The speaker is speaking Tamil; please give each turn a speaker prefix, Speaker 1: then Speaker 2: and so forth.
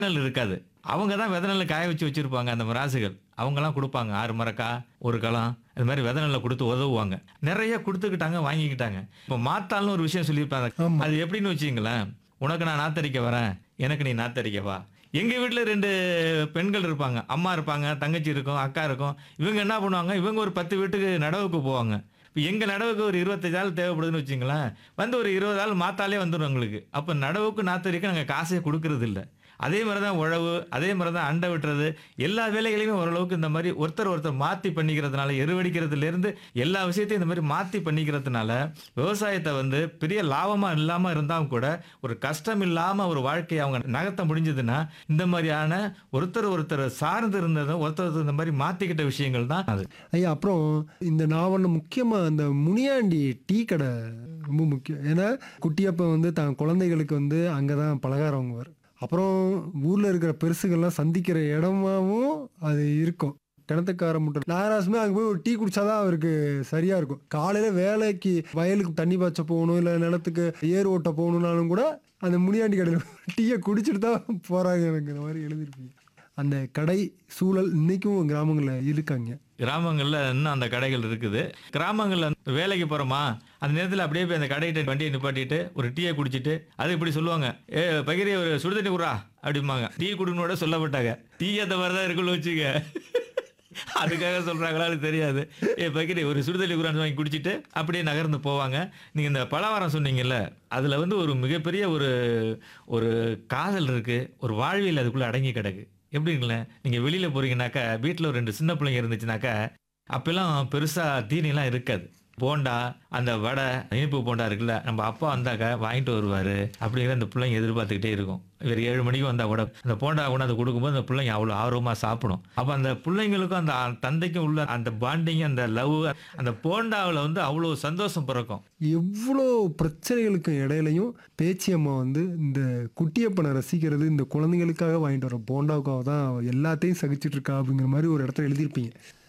Speaker 1: நெல் இருக்காது அவங்க தான் விதை நெல்லை காய வச்சு வச்சிருப்பாங்க அந்த மிராசுகள் அவங்கெல்லாம் கொடுப்பாங்க ஆறு மரக்கா ஒரு களம் இது மாதிரி விதை நெல்லை கொடுத்து உதவுவாங்க நிறைய கொடுத்துக்கிட்டாங்க வாங்கிக்கிட்டாங்க இப்போ மாத்தாள்னு ஒரு விஷயம் சொல்லியிருப்பாங்க
Speaker 2: ஆமா.
Speaker 1: அது எப்படின்னு வச்சுங்களேன் உனக்கு நான் நாத்தரிக்க வரேன் எனக்கு நீ நாத்தரிக்க வா எங்க வீட்டில் ரெண்டு பெண்கள் இருப்பாங்க அம்மா இருப்பாங்க தங்கச்சி இருக்கும் அக்கா இருக்கும் இவங்க என்ன பண்ணுவாங்க இவங்க ஒரு பத்து வீட்டுக்கு நடவுக்கு போவாங்க இப்போ எங்கள் நடவுக்கு ஒரு இருபத்தஞ்சு ஆள் தேவைப்படுதுன்னு வச்சுங்களேன் வந்து ஒரு இருபது ஆள் மாத்தாலே வந்துடும் எங்களுக்கு அப்போ நடவுக்கு நாத்தரிக்க நாங்கள் காசே கொடுக்கறது இல்லை அதே மாதிரி தான் உழவு அதே மாதிரி தான் அண்டை விட்டுறது எல்லா வேலைகளையுமே ஓரளவுக்கு இந்த மாதிரி ஒருத்தர் ஒருத்தர் மாற்றி பண்ணிக்கிறதுனால எருவடிக்கிறதுலேருந்து எல்லா விஷயத்தையும் இந்த மாதிரி மாற்றி பண்ணிக்கிறதுனால விவசாயத்தை வந்து பெரிய லாபமாக இல்லாமல் இருந்தாலும் கூட ஒரு கஷ்டம் இல்லாமல் ஒரு வாழ்க்கையை அவங்க நகர்த்த முடிஞ்சதுன்னா இந்த மாதிரியான ஒருத்தர் ஒருத்தர் சார்ந்து இருந்ததும் ஒருத்தர் ஒருத்தர் இந்த மாதிரி மாற்றிக்கிட்ட விஷயங்கள் தான் அது
Speaker 2: ஐயா அப்புறம் இந்த நாவலில் முக்கியமாக அந்த முனியாண்டி டீ கடை ரொம்ப முக்கியம் ஏன்னா குட்டியப்ப வந்து தன் குழந்தைகளுக்கு வந்து அங்கே தான் பலகாரம் வாங்குவார் அப்புறம் ஊரில் இருக்கிற பெருசுகள்லாம் சந்திக்கிற இடமாவும் அது இருக்கும் கிணத்துக்கார முட்டை நாகராசுமே அங்கே போய் ஒரு டீ குடிச்சாதான் அவருக்கு சரியா இருக்கும் காலையில் வேலைக்கு வயலுக்கு தண்ணி பாய்ச்ச போகணும் இல்லை நிலத்துக்கு ஏர் ஓட்ட போகணுன்னாலும் கூட அந்த முனியாண்டி கடையில் டீயை குடிச்சிட்டு தான் போகிறாங்க எனக்கு இந்த மாதிரி எழுதியிருப்பீங்க அந்த கடை சூழல் இன்னைக்கும் கிராமங்களில் இருக்காங்க
Speaker 1: கிராமங்களில் இன்னும் அந்த கடைகள் இருக்குது கிராமங்களில் வேலைக்கு போகிறோமா அந்த நேரத்தில் அப்படியே போய் அந்த கடைகிட்ட வண்டியை நிப்பாட்டிட்டு ஒரு டீயை குடிச்சிட்டு அது இப்படி சொல்லுவாங்க ஏ பகிரி ஒரு சுடுதண்ணி குறா அப்படிம்பாங்க டீ குடுன்னு கூட சொல்லப்பட்டாங்க டீ அந்த மாதிரி தான் இருக்குன்னு வச்சுக்க அதுக்காக சொல்கிறாங்களான்னு தெரியாது ஏ பகிரி ஒரு சுடுதண்ணி குறான்னு வாங்கி குடிச்சிட்டு அப்படியே நகர்ந்து போவாங்க நீங்கள் இந்த பலவாரம் சொன்னீங்கல்ல அதில் வந்து ஒரு மிகப்பெரிய ஒரு ஒரு காதல் இருக்குது ஒரு வாழ்வியல் அதுக்குள்ளே அடங்கி கிடக்கு எப்படிங்களேன் நீங்கள் வெளியில் போகிறீங்கனாக்கா வீட்டில் ஒரு ரெண்டு சின்ன பிள்ளைங்க இருந்துச்சுனாக்கா அப்பெல்லாம் பெருசாக தீனிலாம் இருக்காது போண்டா அந்த வடை இனிப்பு போண்டா இருக்குல்ல நம்ம அப்பா வந்தாக்கா வாங்கிட்டு வருவார் அப்படிங்கிற அந்த பிள்ளைங்க எதிர்பார்த்துக்கிட்டே இருக்கும் இவர் ஏழு மணிக்கு வந்தால் கூட அந்த போண்டா கொண்டாந்து கொடுக்கும்போது அந்த பிள்ளைங்க அவ்வளோ ஆர்வமாக சாப்பிடும் அப்போ அந்த பிள்ளைங்களுக்கும் அந்த தந்தைக்கும் உள்ள அந்த பாண்டிங் அந்த லவ் அந்த போண்டாவில் வந்து அவ்வளோ சந்தோஷம் பிறக்கும்
Speaker 2: எவ்வளோ பிரச்சனைகளுக்கு இடையிலையும் பேச்சியம்மா வந்து இந்த குட்டியப்பனை ரசிக்கிறது இந்த குழந்தைங்களுக்காக வாங்கிட்டு வர போண்டாவுக்காக தான் அவ எல்லாத்தையும் சகிச்சிட்டு இருக்கா அப்படிங்கிற மாதிரி ஒரு இடத்துல எழுதியிருப்பீங்க